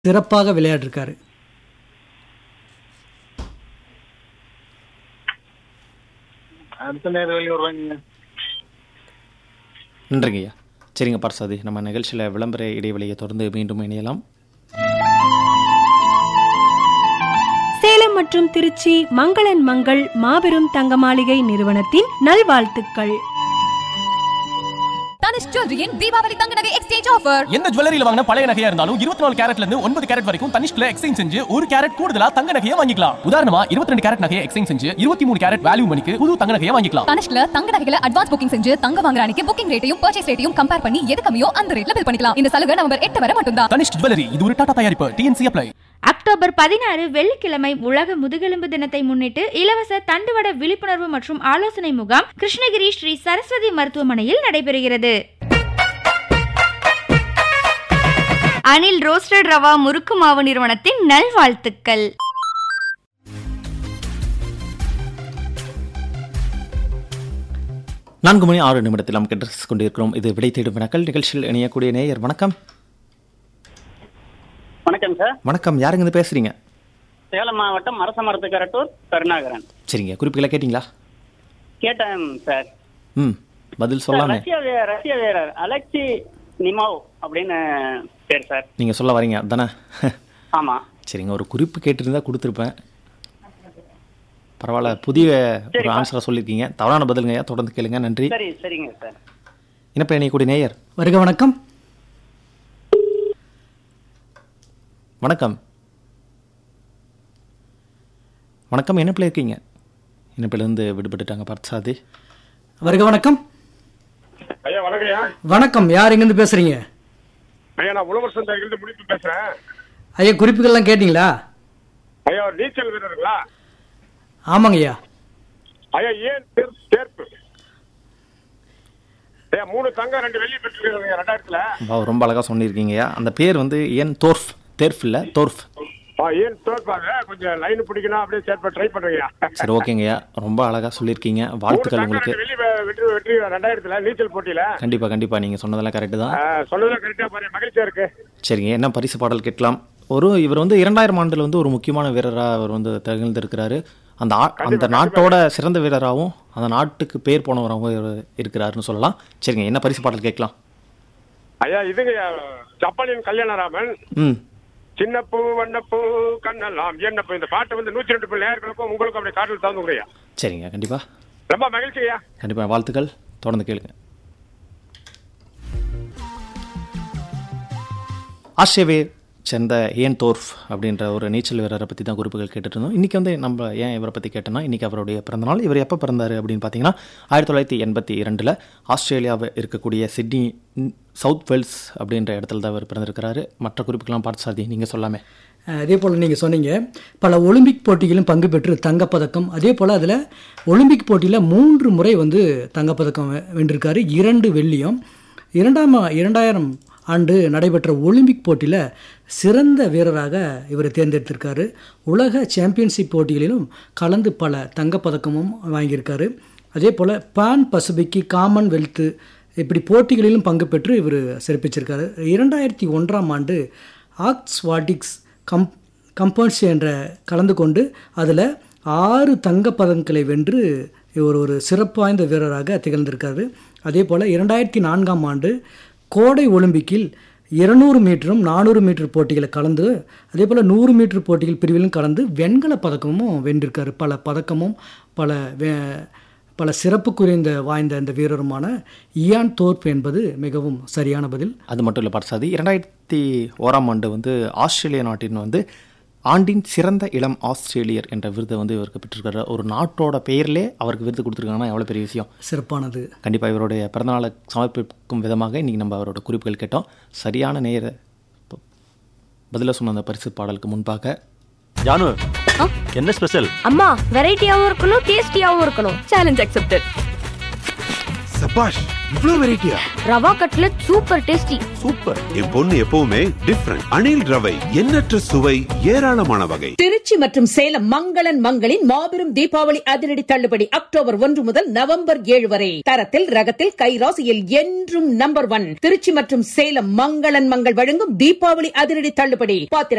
சிறப்பாக விளையாடிருக்காரு அடுத்த நேரம் வெளியே வருவாங்க நன்றிங்க ஐயா சரிங்க பார்சாதி நம்ம நிகழ்ச்சியில் விளம்பர இடைவெளியை தொடர்ந்து மீண்டும் இணையலாம் சேலம் மற்றும் திருச்சி மங்களன் மங்கள் மாபெரும் தங்க மாளிகை நிறுவனத்தின் நல்வாழ்த்துக்கள் தனுஷ் ஜுவல்லரியின் தீபாவளி தங்க நகை எக்ஸ்சேஞ்ச் ஆஃபர் எந்த ஜுவல்லரியில வாங்கின பழைய நகையா இருந்தாலும் இருபத்தி நாலு கேரட்ல இருந்து ஒன்பது கேரட் வரைக்கும் தனிஷ்ல எக்ஸ்சேஞ்ச் செஞ்சு ஒரு கேரட் கூடுதலா தங்க நகையை வாங்கிக்கலாம் உதாரணமா இருபத்தி ரெண்டு கேரட் நகையை எக்ஸ்சேஞ்ச் செஞ்சு இருபத்தி மூணு கேரட் வேல்யூ மணிக்கு புது தங்க நகையை வாங்கிக்கலாம் தனுஷ்ல தங்க நகைகளை அட்வான்ஸ் புக்கிங் செஞ்சு தங்க வாங்குற அன்னைக்கு புக்கிங் ரேட்டையும் பர்ச்சேஸ் ரேட்டையும் கம்பேர் பண்ணி எது கம்மியோ அந்த ரேட்ல பில் பண்ணிக்கலாம் இந்த சலுகை நவம்பர் எட்டு வரை மட்டும்தான் தனிஷ் ஜுவல்லரி இது ஒரு டாடா தயாரிப்பு டிஎன்சி அப்ளை அக்டோபர் பதினாறு வெள்ளிக்கிழமை உலக முதுகெலும்பு தினத்தை முன்னிட்டு இலவச தண்டுவட விழிப்புணர்வு மற்றும் ஆலோசனை முகாம் கிருஷ்ணகிரி ஸ்ரீ சரஸ்வதி மருத்துவமனையில் நடைபெறுகிறது அனில் ரோஸ்டட் ரவா முறுக்கு மாவு நிறுவனத்தின் நல்வாழ்த்துக்கள் நான்கு மணி ஆறு நிமிடத்தில் நாம் கேட்டு கொண்டிருக்கிறோம் இது விடை தேடும் வினாக்கள் நிகழ்ச்சியில் இணையக்கூடிய நேயர் வணக்கம் வணக்கம் சார் வணக்கம் யாருங்க இருந்து பேசுறீங்க சேலம் மாவட்டம் அரசமரத்து கரட்டூர் கருணாகரன் சரிங்க குறிப்புகளை கேட்டிங்களா கேட்டேன் சார் ம் பதில் சார், சொல்லாமே ரஷ்ய வீ- ரஷ்ய வீரர் அலெக்சி நிமோவ் அப்படின்னு பேர் சார் நீங்கள் சொல்ல வரீங்க அதானே ஆமா சரிங்க ஒரு குறிப்பு கேட்டிருந்தா கொடுத்துருப்பேன் பரவாயில்ல புதிய ஒரு சரிப்பா. ஆன்சரை சொல்லியிருக்கீங்க தவறான பதிலுங்க ஐயா தொடர்ந்து கேளுங்க நன்றி சரி சரிங்க சார் இனப்ப இணையக்கூடிய நேயர் வருக வணக்கம் வணக்கம் வணக்கம் இணைப்பில் இருக்கீங்க இணைப்பிலேருந்து விடுபட்டுட்டாங்க பர்சாதி வருக வணக்கம் ஐயா வணக்கம்யா வணக்கம் யார் எங்கேருந்து பேசுறீங்க ஐயா நான் உழவர் சந்தையிலிருந்து முடித்து பேசுறேன் ஐயா குறிப்புகள்லாம் கேட்டிங்களா ஐயா ஒரு நீச்சல் வீரருங்களா ஆமாங்க ஐயா ஐயா ஏன் தேர்- தேர்ப்பு ஐயா மூணு தங்கம் ரெண்டு வெள்ளி பெற்றிருக்காங்க ரெண்டாயிரத்துல வா, ரொம்ப அழகாக சொன்னிருக்கீங்கய்யா அந்த பேர் வந்து ஏன் தோர்ஃப் தேர்ஃப் இல்லை தோர்ஃப் ஆ, ஏன் தோற்பாங்க கொஞ்சம் லைன் பிடிக்கணும் அப்படியே சேர்ப்ப ட்ரை பண்ணுங்கய்யா சரி ஓகேங்கய்யா ரொம்ப அழகாக சொல்லியிருக்கீங்க மூணு வாழ்த்துக்கள் தங்கம் உங்களுக்கு ரெண்டு வெள்ளி வெ- வெற்றி வெற்றி ரெண்டாயிரத்துல நீச்சல் போட்டியில கண்டிப்பாக கண்டிப்பாக நீங்கள் சொன்னதெல்லாம் கரெக்டு தான் ஆ, சொன்னதெல்லாம் கரெக்டா பாரு மகிழ்ச்சியா இருக்கு சரிங்க என்ன பரிசு பாடல் கேட்கலாம் ஒரு இவர் வந்து இரண்டாயிரம் ஆண்டில் வந்து ஒரு முக்கியமான வீரராக அவர் வந்து திகழ்ந்திருக்கிறாரு அந்த ஆ- அந்த நாட்டோட சிறந்த வீரராகவும் அந்த நாட்டுக்கு பேர் போனவராகவும் இவர் இருக்கிறாருன்னு சொல்லலாம் சரிங்க என்ன பரிசு பாடல் கேட்கலாம் ஐயா இதுங்க ஜப்பானின் கல்யாணராமன் ம் சின்னப்பூ வண்ணப்பூ கண்ணெல்லாம் என்னப்பூ இந்த பாட்டு வந்து நூத்தி ரெண்டு பிள்ளை நேர்களுக்கும் உங்களுக்கும் அப்படியே காட்டில் தந்துங்கய்யா சரிங்க கண்டிப்பாக ரொம்ப மகிழ்ச்சி ஐயா கண்டிப்பாக வாழ்த்துக்கள் தொடர்ந்து கேளுங்க ஆஸ்திரேலியாவை சேர்ந்த ஏன் தோர்ஃப் அப்படின்ற ஒரு நீச்சல் வீரரை பற்றி தான் குறிப்புகள் கேட்டுட்டு இருந்தோம் இன்றைக்கி வந்து நம்ம ஏன் இவரை பற்றி கேட்டோம்னா இன்றைக்கி அவருடைய பிறந்தநாள் இவர் எப்போ பிறந்தார் அப்படின்னு பார்த்தீங்கன்னா ஆயிரத்தி தொள்ளாயிரத்தி எண்பத்தி இரண்டில் ஆஸ்திரேலியாவில் இருக்கக்கூடிய சிட்னி ம், சவுத் வெல்ஸ் அப்படின்ற இடத்துல தான் இவர் பிறந்திருக்கிறாரு மற்ற குறிப்புக்கெல்லாம் பார்த்து சாதி நீங்கள் சொல்லாமே அஹ் அதே போல் நீங்கள் சொன்னீங்க பல ஒலிம்பிக் போட்டிகளும் பங்கு பெற்று தங்கப்பதக்கம் அதே போல் அதில் ஒலிம்பிக் போட்டியில் மூன்று முறை வந்து தங்கப்பதக்கம் வெ- வென்றிருக்காரு இரண்டு வெள்ளியும் இரண்டாம் இரண்டாயிரம் ஆண்டு நடைபெற்ற ஒலிம்பிக் போட்டியில் சிறந்த வீரராக இவர் தேர்ந்தெடுத்திருக்காரு உலக சாம்பியன்ஷிப் போட்டிகளிலும் கலந்து பல தங்கப்பதக்கமும் வாங்கியிருக்காரு அதே போல் பான் பசிபிக்கு காமன்வெல்த்து இப்படி போட்டிகளிலும் பங்கு பெற்று இவர் சிறப்பிச்சிருக்காரு இரண்டாயிரத்தி ஒன்றாம் ஆண்டு ஆக்ஸ்வாடிக்ஸ் கம் கம்பன்ஸ் என்ற கலந்து கொண்டு அதில் ஆறு தங்கப் பதக்கங்களை வென்று இவர் ஒரு சிறப்பு வாய்ந்த வீரராக திகழ்ந்திருக்காரு அதே போல் இரண்டாயிரத்தி நான்காம் ஆண்டு கோடை ஒலிம்பிக்கில் இருநூறு மீட்டரும் நானூறு மீட்டர் போட்டிகளை கலந்து அதே போல் நூறு மீட்டர் போட்டிகள் பிரிவிலும் கலந்து வெண்கலப் பதக்கமும் வென்றிருக்காரு பல பதக்கமும் பல வே பல சிறப்புக்குரிய இந்த வாய்ந்த இந்த வீரருமான இயான் தோர்ப் என்பது மிகவும் சரியான பதில் அது மட்டும் இல்லை பார்சாதி இரண்டாயிரத்தி ஓராம் ஆண்டு வந்து ஆஸ்திரேலிய நாட்டின் வந்து ஆண்டின் சிறந்த இளம் ஆஸ்திரேலியர் என்ற விருதை வந்து இவருக்கு பெற்றிருக்காரு ஒரு நாட்டோட பெயர்லே அவருக்கு விருது கொடுத்துருக்காங்கன்னா எவ்வளோ பெரிய விஷயம் சிறப்பானது கண்டிப்பாக இவருடைய பிறந்தநாளை சமர்ப்பிக்கும் விதமாக இன்றைக்கி நம்ம அவரோட குறிப்புகள் கேட்டோம் சரியான நேர பதில சொன்ன அந்த பரிசு பாடலுக்கு முன்பாக ஜானு என்ன ஸ்பெஷல் அம்மா வெரைட்டியாவும் இருக்கணும் டேஸ்டியாவும் இருக்கணும் சேலஞ்ச் அக்செப்டட் சபாஷ் இவ்ளோ வெரைட்டியா rava cutlet super tasty super என் பொண்ணு எப்பவுமே டிஃப்ரெண்ட் அணில் ரவை எண்ணற்ற சுவை ஏராளமான வகை திருச்சி மற்றும் சேலம் மங்களன் மங்களின் மாபெரும் தீபாவளி அதிரடி தள்ளுபடி அக்டோபர் ஒன்று முதல் நவம்பர் ஏழு வரை தரத்தில் ரகத்தில் கைராசியில் என்றும் நம்பர் ஒன் திருச்சி மற்றும் சேலம் மங்களன் மங்கள் வழங்கும் தீபாவளி அதிரடி தள்ளுபடி பாத்திர